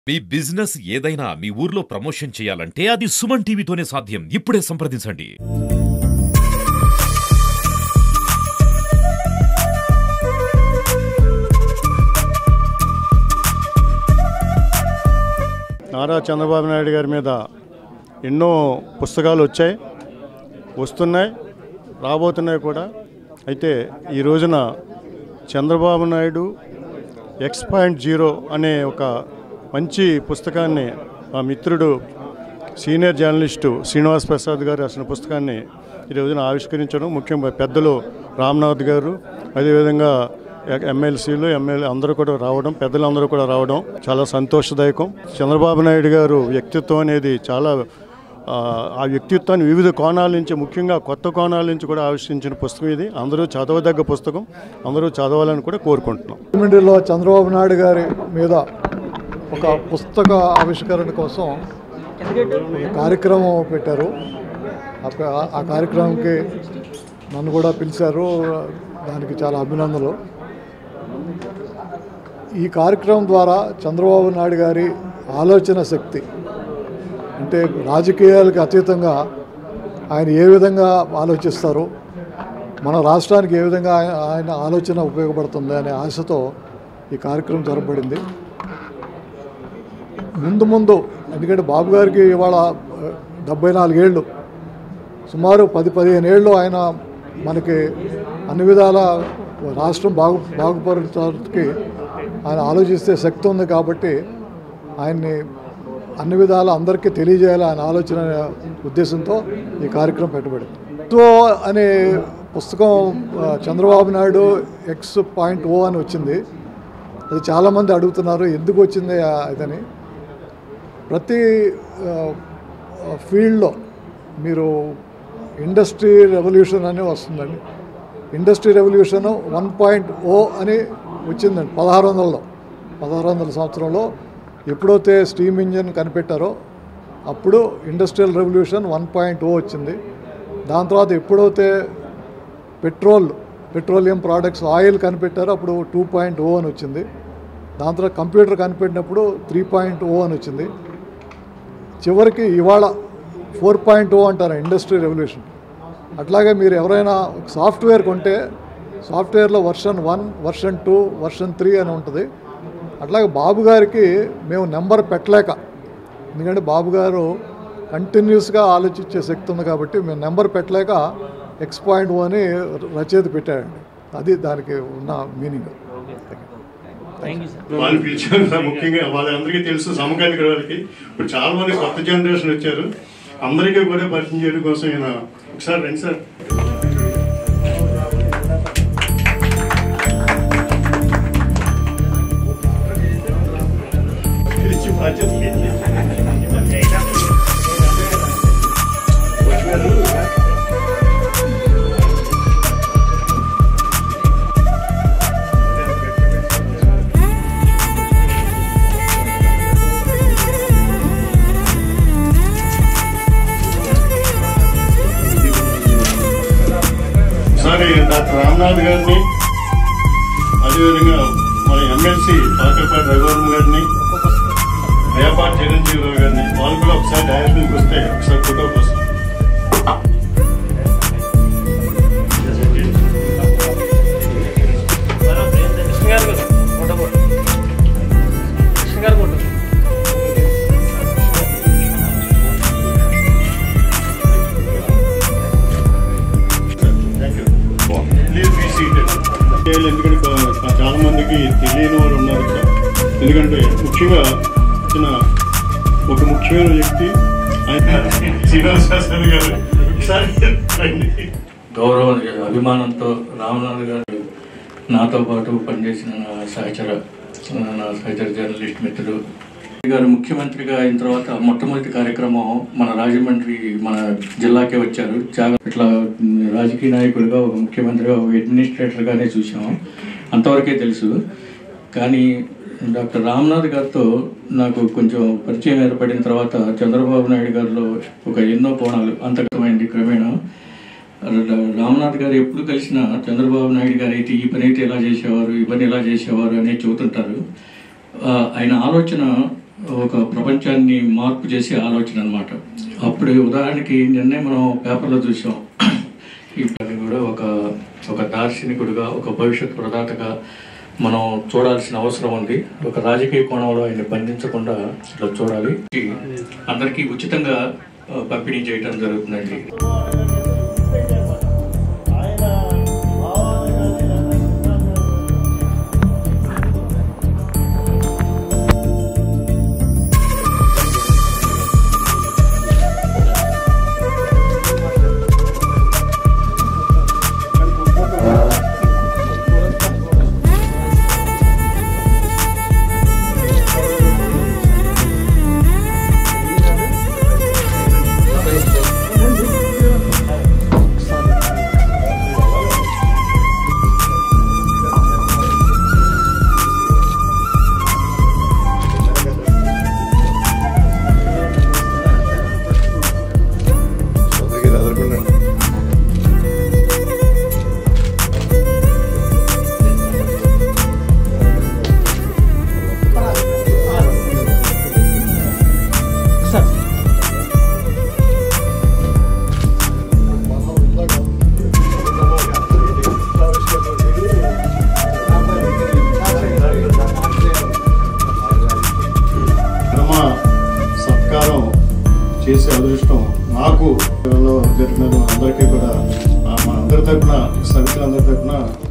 మీ business ఏదైనా మీ ఊర్లో promotion చేయాలంటే అది సుమన్ టీవీతోనే సాధ్యం ఇప్పుడే సంప్రదించండి నారా చంద్రబాబు నాయుడు గారి మీద ఎన్నో పుస్తకాలు వచ్చాయి వస్తున్నాయి రాబోతున్నాయి కూడా అయితే ఈ రోజున Chandrababu Naidu X point zero అనే ఒక మంచి పుస్తకాన్ని మా మిత్రుడు సీనియర్ జర్నలిస్టు శ్రీనివాస్ ప్రసాద్ గారు రాసిన పుస్తకాన్ని ఈ రోజున ఆవిష్కరించడం ముఖ్యంగా పెద్దలు రామ్నాథ్ గారు అదేవిధంగా ఎమ్మెల్సీలు ఎమ్మెల్యే అందరూ కూడా రావడం పెద్దలందరూ కూడా రావడం చాలా సంతోషదాయకం చంద్రబాబు నాయుడు గారు వ్యక్తిత్వం అనేది చాలా ఆ, ఆ వ్యక్తిత్వాన్ని వివిధ కోణాల నుంచి ముఖ్యంగా కొత్త కోణాల నుంచి కూడా ఆవిష్కరించిన పుస్తకం ఇది అందరూ చదవదగ్గ పుస్తకం అందరూ చదవాలని కూడా కోరుకుంటున్నాం రాజమండ్రిలో చంద్రబాబు నాయుడు గారి మీద ఒక పుస్తక ఆవిష్కరణ కోసం ఒక కార్యక్రమం పెట్టారు ఆ ప- ఆ కార్యక్రమంకి నన్ను కూడా పిలిచారు దానికి చాలా అభినందనలు ఈ కార్యక్రమం ద్వారా చంద్రబాబు నాయుడు గారి ఆలోచన శక్తి అంటే రాజకీయాలకు అతీతంగా ఆయన ఏ విధంగా ఆలోచిస్తారు మన రాష్ట్రానికి ఏ విధంగా ఆయన- ఆయన ఆలోచన ఉపయోగపడుతుంది అనే ఆశతో ఈ కార్యక్రమం జరపబడింది ముందు ముందు ఎందుకంటే బాబు గారికి ఇవాళ ఆ, డెబ్బై నాలుగేళ్ళు సుమారు పది పదిహేను ఏళ్ళు ఆయన మనకి అన్ని విధాల రాష్ట్రం బాగు బాగుపడటానికి ఆయన ఆలోచిస్తే శక్తి ఉంది కాబట్టి ఆయన్ని అన్ని విధాల అందరికీ తెలియజేయాలి ఆయన ఆలోచన అనే ఉద్దేశంతో ఈ కార్యక్రమం పెట్టబడింది సో అనే పుస్తకం ఆ, Chandrababu Naidu X point O అని వచ్చింది అది చాలామంది అడుగుతున్నారు ఎందుకు వచ్చింది ఆ ఇదని ప్రతి ఆ, ఫీల్డ్లో మీరు ఇండస్ట్రీ రెవల్యూషన్ అని వస్తుందండి industry revolution one point O అని వచ్చిందండి పదహారు వందలలో పదహారు వందల సంవత్సరంలో ఎప్పుడైతే స్టీమ్ ఇంజిన్ కనిపెట్టారో అప్పుడు industrial revolution one point O వచ్చింది దాని తర్వాత ఎప్పుడైతే పెట్రోల్ పెట్రోలియం ప్రోడక్ట్స్ ఆయిల్ కనిపెట్టారో అప్పుడు టూ పాయింట్ ఓ అని వచ్చింది దాని తర్వాత కంప్యూటర్ కనిపెట్టినప్పుడు త్రీ పాయింట్ ఓ అని వచ్చింది చివరికి ఇవాళ ఫోర్ పాయింట్ ఓ అంటారు ఇండస్ట్రీ రెవల్యూషన్ అట్లాగే మీరు ఎవరైనా సాఫ్ట్వేర్ కొంటే సాఫ్ట్వేర్లో version one version two version three అని ఉంటుంది అట్లాగే బాబు గారికి మేము నెంబర్ పెట్టలేక ఎందుకంటే బాబు గారు కంటిన్యూస్గా ఆలోచించే శక్తి ఉంది కాబట్టి మేము నెంబర్ పెట్టలేక ఎక్స్ పాయింట్ ఓ అని రచయిత పెట్టాడండి అది దానికి ఉన్న మీనింగ్ వాళ్ళు పిలిచారు సార్ ముఖ్యంగా వాళ్ళందరికీ తెలుసు సమకాలిక వాళ్ళకి ఇప్పుడు చాలా మంది కొత్త జనరేషన్ వచ్చారు అందరికీ కూడా పరిచయం చేయడం కోసం ఈయన ఒకసారి రండి సార్ పిలిచి బాధ్యత లేదు. ఒకసారి డాక్టర్ రామ్నాథ్ గారిని అదేవిధంగా మన ఎమ్మెల్సీ పాకపాటి రఘువరం గారిని వేపాటి చిరంజీవిరావు గారిని వాళ్ళు కూడా ఒకసారి డైరెక్ట్కి వస్తే ఒకసారి ఫోటో కోసం thank you please be seated ఎందుకంటే కొ- చాలా మందికి తెలియని వారు ఉన్నారు ఇక్కడ ఎందుకంటే ముఖ్యంగా చిన్న ఒక ముఖ్యమైన వ్యక్తి ఆయన శ్రీనివాస శాస్త్రి గారు ఒకసారి రండి. గౌరవ అభిమానంతో రామనాథ్ గారు నాతో పాటు పనిచేసిన నా సహచర నా సహచర జర్నలిస్ట్ మిత్రుడు గారు ముఖ్యమంత్రిగా అయిన తర్వాత మొట్టమొదటి కార్యక్రమం మన రాజమండ్రి మన జిల్లాకే వచ్చారు చాలా ఇట్లా రాజకీయ నాయకులుగా ఒక ముఖ్యమంత్రిగా ఒక అడ్మినిస్ట్రేటర్గానే చూసాము అంతవరకే తెలుసు కానీ డాక్టర్ రామ్నాథ్ గారితో నాకు కొంచెం పరిచయం ఏర్పడిన తర్వాత చంద్రబాబు నాయుడు గారిలో ఒక ఎన్నో కోణాలు అంతకమైంది క్రమేణా రా- రామ్నాథ్ గారు ఎప్పుడు కలిసినా చంద్రబాబు నాయుడు గారు అయితే ఈ పని అయితే ఎలా చేసేవారు ఈ పని ఎలా చేసేవారు అనేది చెబుతుంటారు ఆ, ఆయన ఆలోచన ఒక ప్రపంచాన్ని మార్పు చేసే ఆలోచన అనమాట అప్పుడు ఉదాహరణకి నిన్నే మనం పేపర్లో చూసాం ఈ పని కూడా ఒక ఒక దార్శనికుడిగా ఒక భవిష్యత్ ప్రదాతగా మనం చూడాల్సిన అవసరం ఉంది ఒక రాజకీయ కోణంలో ఆయన్ని బంధించకుండా ఇట్లా చూడాలి ఈ అందరికీ ఉచితంగా ఆ, పంపిణీ చేయడం జరుగుతుందండి ప్రథమ సత్కారం చేసే అదృష్టం నాకు లో జరిగిన అందరికీ కూడా ఆ, మా అందరి తరపున సమితులందరి తరపున